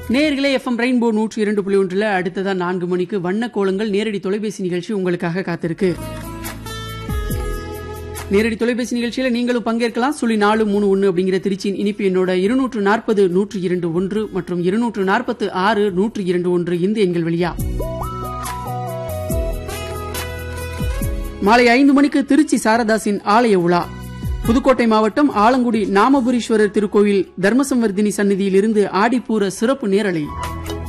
நேர்களே FM rainbow நூற்றி இரண்டு புள்ளி ஒன்றில் அடுத்ததா நான்கு மணிக்கு வண்ண கோலங்கள் நேரடி தொலைபேசி நிகழ்ச்சி உங்களுக்காக காத்திருக்கு நேரடி தொலைபேசி நிகழ்ச்சியில நீங்களும் பங்கேற்கலாம் சுழி நாலு மூணு ஒன்று அப்படிங்கிற திருச்சியின் இனிப்பு என்னோட இருநூற்று நாற்பது நூற்று இரண்டு ஒன்று மற்றும் இருநூற்று நாற்பத்து ஆறு நூற்று இரண்டு ஒன்று இந்த எண்கள் வழியா மாலை ஐந்து மணிக்கு திருச்சி சாரதாசின் ஆலய உலா புதுக்கோட்டை மாவட்டம் ஆலங்குடி நாமபுரீஸ்வரர் திருக்கோவில் தர்மசம்வர்தினி சந்நிதியிலிருந்து ஆடிப்பூர சிறப்பு நேரலை